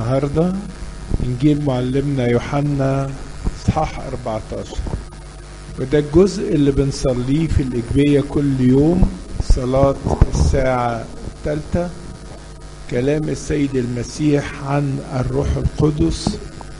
النهاردة إنجيل معلمنا يوحنا إصحاح 14 وده الجزء اللي بنصليه في الإجبية كل يوم صلاة الساعة الثالثة كلام السيد المسيح عن الروح القدس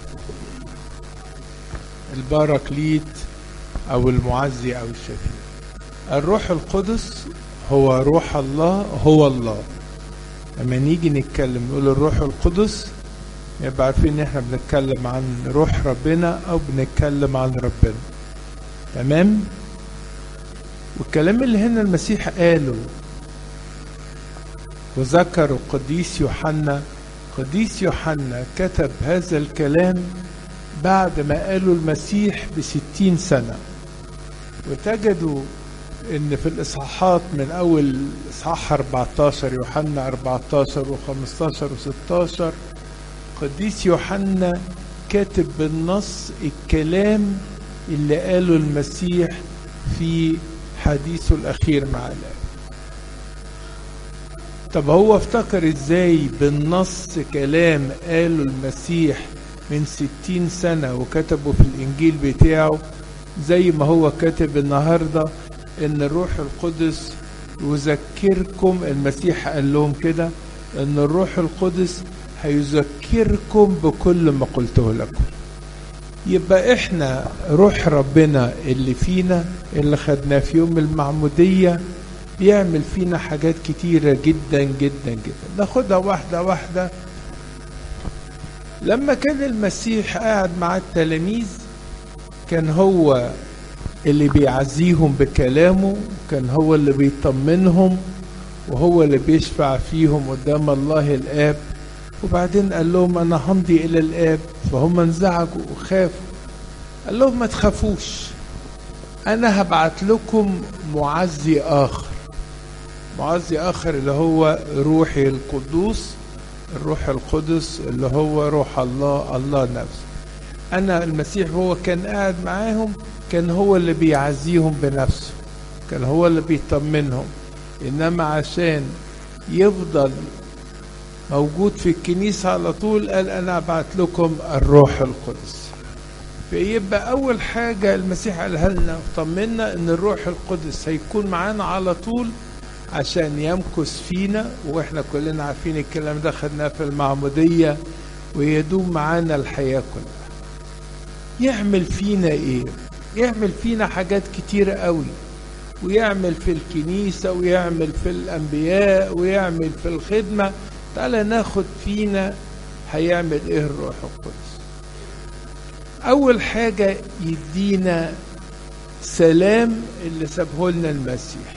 الباراكليت أو المعزي أو الشفيع الروح القدس هو روح الله هو الله لما نيجي نتكلم نقول الروح القدس يبقى عارفين ان احنا بنتكلم عن روح ربنا او بنتكلم عن ربنا تمام والكلام اللي هنا المسيح قاله وذكر القديس يوحنا قديس يوحنا كتب هذا الكلام بعد ما قاله المسيح بستين سنة وتجدوا ان في الاصحاحات من اول اصحاح 14 يوحنا 14 و15 و16 قديس يوحنا كاتب بالنص الكلام اللي قاله المسيح في حديثه الاخير مع الاب طب هو افتكر ازاي بالنص كلام قاله المسيح من ستين سنة وكتبه في الإنجيل بتاعه زي ما هو كاتب النهاردة إن الروح القدس يذكركم المسيح قال لهم كده إن الروح القدس هيذكركم بكل ما قلته لكم يبقى احنا روح ربنا اللي فينا اللي خدناه في يوم المعمودية بيعمل فينا حاجات كتيرة جدا جدا جدا ناخدها واحدة واحدة لما كان المسيح قاعد مع التلاميذ كان هو اللي بيعزيهم بكلامه كان هو اللي بيطمنهم وهو اللي بيشفع فيهم قدام الله الآب وبعدين قال لهم أنا همضي إلى الآب فهم انزعجوا وخافوا قال لهم ما تخافوش أنا هبعت لكم معزي آخر معزي آخر اللي هو روحي القدوس الروح القدس اللي هو روح الله الله نفسه أنا المسيح هو كان قاعد معاهم كان هو اللي بيعزيهم بنفسه كان هو اللي بيطمنهم إنما عشان يفضل موجود في الكنيسة على طول قال أنا أبعت لكم الروح القدس فيبقى أول حاجة المسيح قالها لنا وطمنا إن الروح القدس هيكون معانا على طول عشان يمكث فينا واحنا كلنا عارفين الكلام ده خدناه في المعمودية ويدوم معانا الحياة كلها يعمل فينا ايه يعمل فينا حاجات كتيرة قوي ويعمل في الكنيسة ويعمل في الأنبياء ويعمل في الخدمة تعالى ناخد فينا هيعمل ايه الروح القدس أول حاجة يدينا سلام اللي سابه لنا المسيح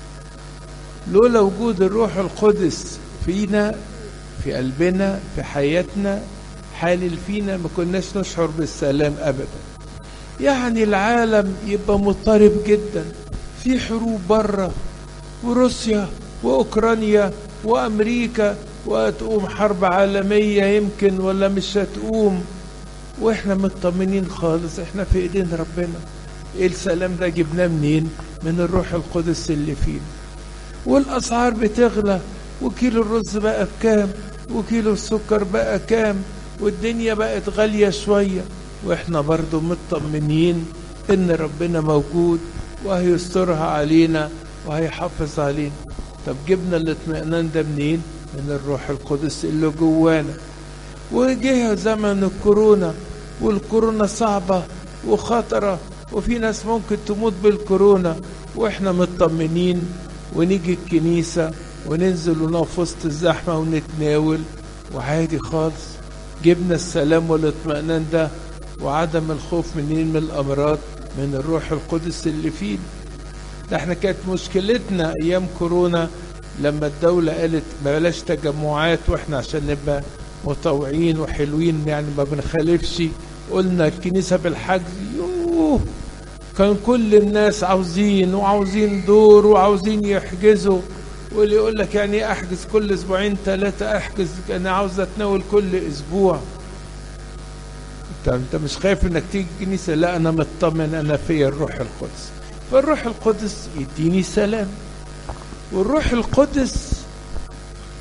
لولا وجود الروح القدس فينا في قلبنا في حياتنا حالل فينا ما كناش نشعر بالسلام ابدا يعني العالم يبقى مضطرب جدا في حروب بره وروسيا واوكرانيا وامريكا وهتقوم حرب عالميه يمكن ولا مش هتقوم واحنا مطمنين خالص احنا في ايدين ربنا ايه السلام ده جبناه منين من الروح القدس اللي فينا والاسعار بتغلى وكيلو الرز بقى بكام وكيلو السكر بقى كام والدنيا بقت غالية شوية واحنا برضو مطمنين ان ربنا موجود وهيسترها علينا وهيحافظ علينا طب جبنا الاطمئنان ده منين من الروح القدس اللي جوانا وجه زمن الكورونا والكورونا صعبة وخطرة وفي ناس ممكن تموت بالكورونا واحنا مطمنين ونيجي الكنيسة وننزل ونقف وسط الزحمة ونتناول وعادي خالص جبنا السلام والاطمئنان ده وعدم الخوف منين من الأمراض من الروح القدس اللي فينا ده احنا كانت مشكلتنا أيام كورونا لما الدولة قالت بلاش تجمعات واحنا عشان نبقى مطوعين وحلوين يعني ما بنخالفش قلنا الكنيسة بالحجز يوه كان كل الناس عاوزين وعاوزين دور وعاوزين يحجزوا واللي يقول لك يعني احجز كل اسبوعين ثلاثة احجز انا عاوز اتناول كل اسبوع انت انت مش خايف انك تيجي الكنيسة لا انا مطمن انا في الروح القدس فالروح القدس يديني سلام والروح القدس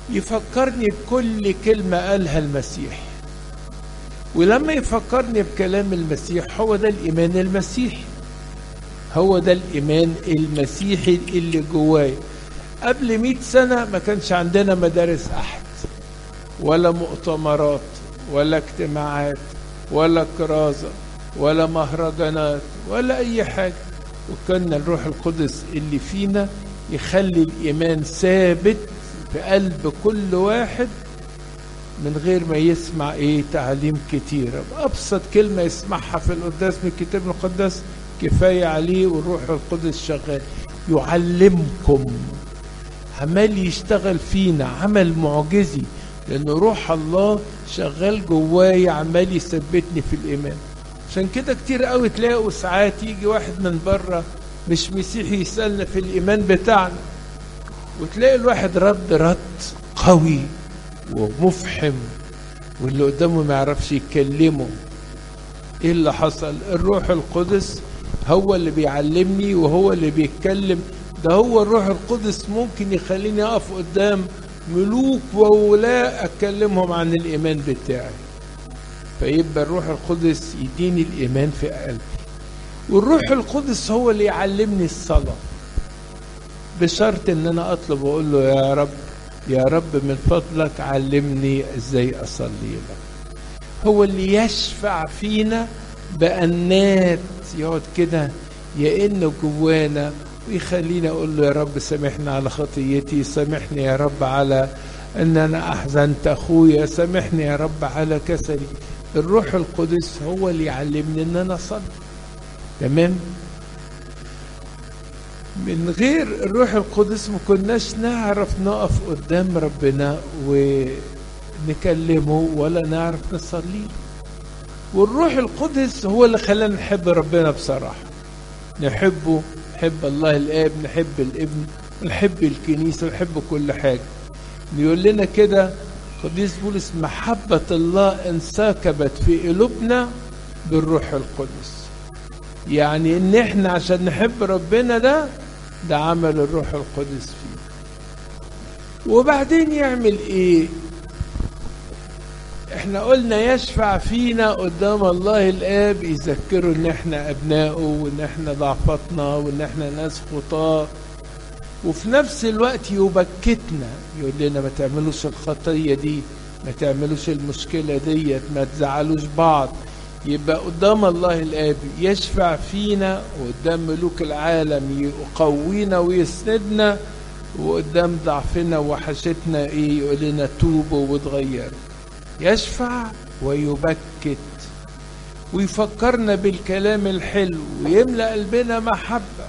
يفكرني بكل كلمة قالها المسيح ولما يفكرني بكلام المسيح هو ده الإيمان المسيحي هو ده الإيمان المسيحي اللي جوايا قبل مئة سنة ما كانش عندنا مدارس أحد ولا مؤتمرات ولا اجتماعات ولا كرازة ولا مهرجانات ولا أي حاجة وكان الروح القدس اللي فينا يخلي الإيمان ثابت في قلب كل واحد من غير ما يسمع ايه تعليم كتيرة بأبسط كلمة يسمعها في القداس من الكتاب المقدس كفاية عليه والروح القدس شغال يعلمكم عمال يشتغل فينا عمل معجزي لأن روح الله شغال جوايا عمال يثبتني في الإيمان عشان كده كتير قوي تلاقوا ساعات يجي واحد من بره مش مسيحي يسألنا في الإيمان بتاعنا وتلاقي الواحد رد رد قوي ومفحم واللي قدامه ما يعرفش يكلمه ايه اللي حصل الروح القدس هو اللي بيعلمني وهو اللي بيتكلم ده هو الروح القدس ممكن يخليني اقف قدام ملوك وولاء اتكلمهم عن الايمان بتاعي فيبقى الروح القدس يديني الايمان في قلبي والروح القدس هو اللي يعلمني الصلاه بشرط ان انا اطلب واقول له يا رب يا رب من فضلك علمني ازاي اصلي لك هو اللي يشفع فينا بأنات يقعد كده يئن جوانا ويخليني اقول له يا رب سامحني على خطيتي سامحني يا رب على ان انا احزنت اخويا سامحني يا رب على كسلي الروح القدس هو اللي يعلمني ان انا اصلي تمام من غير الروح القدس ما كناش نعرف نقف قدام ربنا ونكلمه ولا نعرف نصلي والروح القدس هو اللي خلانا نحب ربنا بصراحة نحبه نحب الله الآب نحب الابن نحب الكنيسة نحب كل حاجة يقول لنا كده قديس بولس محبة الله انسكبت في قلوبنا بالروح القدس يعني ان احنا عشان نحب ربنا ده ده عمل الروح القدس فيه وبعدين يعمل ايه احنا قلنا يشفع فينا قدام الله الاب يذكره ان احنا ابنائه وان احنا ضعفتنا وان احنا ناس خطاه وفي نفس الوقت يبكتنا يقول لنا ما تعملوش الخطيه دي ما تعملوش المشكله ديت ما تزعلوش بعض يبقى قدام الله الاب يشفع فينا وقدام ملوك العالم يقوينا ويسندنا وقدام ضعفنا وحشتنا ايه يقول لنا توبوا وتغيروا يشفع ويبكت ويفكرنا بالكلام الحلو ويملأ قلبنا محبة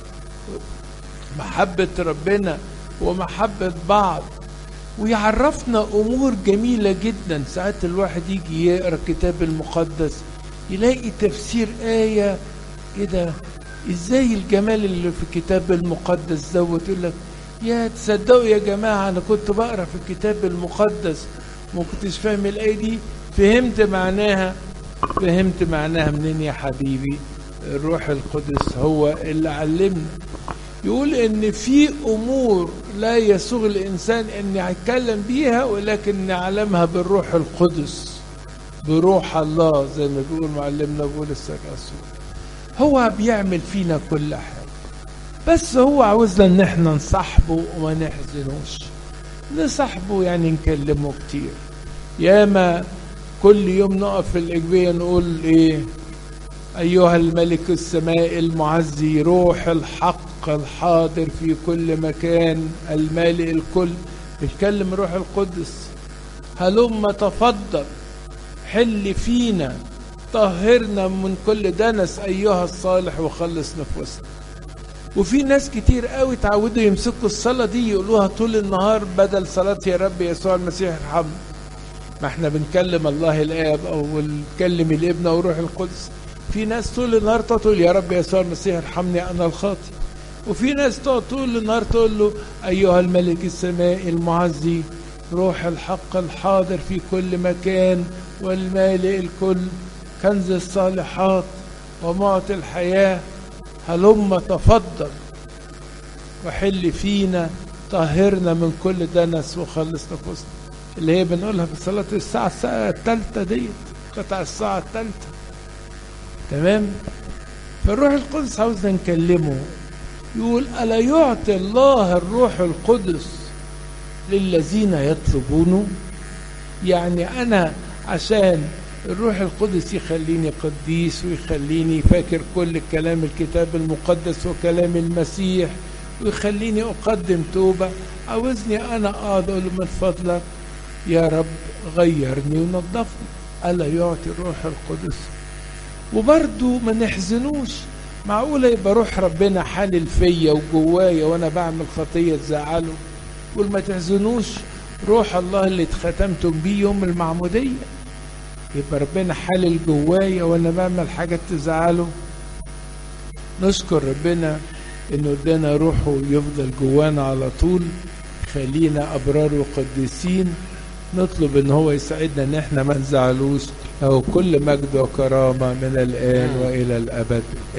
محبة ربنا ومحبة بعض ويعرفنا أمور جميلة جدا ساعات الواحد يجي يقرأ الكتاب المقدس يلاقي تفسير آية كده ازاي الجمال اللي في الكتاب المقدس دوت يقول لك يا تصدقوا يا جماعة أنا كنت بقرأ في الكتاب المقدس ما كنتش فاهم الآية دي فهمت معناها فهمت معناها منين يا حبيبي الروح القدس هو اللي علمنا يقول ان في امور لا يسوغ الانسان ان يتكلم بيها ولكن نعلمها بالروح القدس بروح الله زي ما بيقول معلمنا بولس الرسول هو بيعمل فينا كل حاجه بس هو عاوزنا ان احنا نصاحبه وما نحزنوش نصاحبه يعني نكلمه كتير ياما كل يوم نقف في الإجبية نقول إيه أيها الملك السماء المعزي روح الحق الحاضر في كل مكان المالئ الكل بيتكلم روح القدس هلم تفضل حل فينا طهرنا من كل دنس أيها الصالح وخلص نفوسنا وفي ناس كتير قوي تعودوا يمسكوا الصلاة دي يقولوها طول النهار بدل صلاة يا رب يسوع المسيح ارحمنا ما احنا بنكلم الله الاب او بنكلم الابن او روح القدس في ناس طول النهار تقول يا رب يسوع المسيح ارحمني انا الخاطي وفي ناس تقعد طول النهار تقول له ايها الملك السماء المعزي روح الحق الحاضر في كل مكان والمالئ الكل كنز الصالحات ومعطي الحياه هلم تفضل وحل فينا طهرنا من كل دنس وخلص نفوسنا اللي هي بنقولها في صلاة الساعة الثالثة ديت قطع الساعة الثالثة تمام فالروح القدس عاوزنا نكلمه يقول ألا يعطي الله الروح القدس للذين يطلبونه يعني أنا عشان الروح القدس يخليني قديس ويخليني فاكر كل كلام الكتاب المقدس وكلام المسيح ويخليني أقدم توبة عاوزني أنا أقعد أقول من فضلك يا رب غيرني ونظفني ألا يعطي الروح القدس وبرضه ما نحزنوش معقولة يبقى روح ربنا حالل فيا وجوايا وأنا بعمل خطية تزعله يقول ما تحزنوش روح الله اللي اتختمتم بيه يوم المعمودية يبقى ربنا حالل جوايا وأنا بعمل حاجة تزعله نشكر ربنا إنه ادانا روحه يفضل جوانا على طول خلينا أبرار وقديسين نطلب ان هو يساعدنا ان احنا ما نزعلوش له كل مجد وكرامه من الان والى الابد